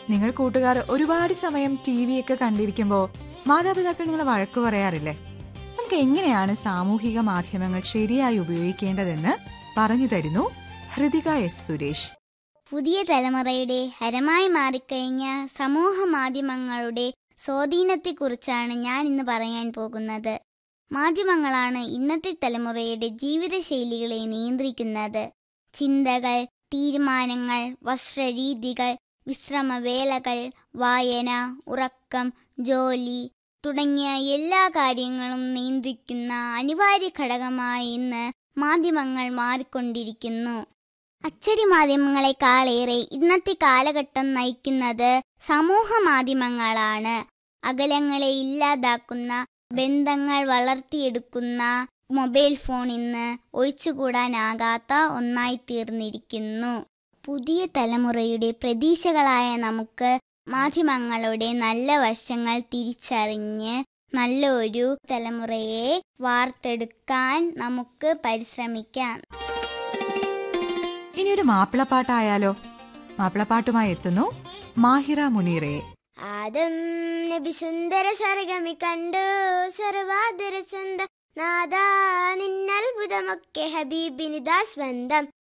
നിങ്ങൾ കൂട്ടുകാർ ഒരുപാട് സമയം ടി വി ഒക്കെ കണ്ടിരിക്കുമ്പോൾ മാതാപിതാക്കൾ നിങ്ങളെ വഴക്കു പറയാറില്ലേ നമുക്ക് എങ്ങനെയാണ് സാമൂഹിക മാധ്യമങ്ങൾ ശരിയായി ഉപയോഗിക്കേണ്ടതെന്ന് പറഞ്ഞു തരുന്നു ഹൃതിക എസ് സുരേഷ് പുതിയ തലമുറയുടെ ഹരമായി മാറിക്കഴിഞ്ഞ സമൂഹ മാധ്യമങ്ങളുടെ സ്വാധീനത്തെക്കുറിച്ചാണ് ഞാൻ ഇന്ന് പറയാൻ പോകുന്നത് മാധ്യമങ്ങളാണ് ഇന്നത്തെ തലമുറയുടെ ജീവിതശൈലികളെ നിയന്ത്രിക്കുന്നത് ചിന്തകൾ തീരുമാനങ്ങൾ വസ്ത്രരീതികൾ വിശ്രമവേളകൾ വായന ഉറക്കം ജോലി തുടങ്ങിയ എല്ലാ കാര്യങ്ങളും നിയന്ത്രിക്കുന്ന അനിവാര്യ ഘടകമായി ഇന്ന് മാധ്യമങ്ങൾ മാറിക്കൊണ്ടിരിക്കുന്നു അച്ചടി മാധ്യമങ്ങളെക്കാളേറെ ഇന്നത്തെ കാലഘട്ടം നയിക്കുന്നത് സമൂഹ മാധ്യമങ്ങളാണ് അകലങ്ങളെ ഇല്ലാതാക്കുന്ന ബന്ധങ്ങൾ വളർത്തിയെടുക്കുന്ന മൊബൈൽ ഫോൺ ഇന്ന് ഒഴിച്ചുകൂടാനാകാത്ത ഒന്നായി തീർന്നിരിക്കുന്നു പുതിയ തലമുറയുടെ പ്രതീക്ഷകളായ നമുക്ക് മാധ്യമങ്ങളുടെ നല്ല വശങ്ങൾ തിരിച്ചറിഞ്ഞ് നല്ലൊരു തലമുറയെ വാർത്തെടുക്കാൻ നമുക്ക് പരിശ്രമിക്കാം ഇനിയൊരു മാപ്പിളപ്പാട്ടായാലോ മാപ്പിളപ്പാട്ടുമായി എത്തുന്നു മാഹിറ മുനീറയെ ആദം നബി സുന്ദര സർഗമി കണ്ടു സർവാദര ചന്ത നാദാ നിന്നത്ഭുതമൊക്കെ ഹബീബിനിതാ സ്വന്തം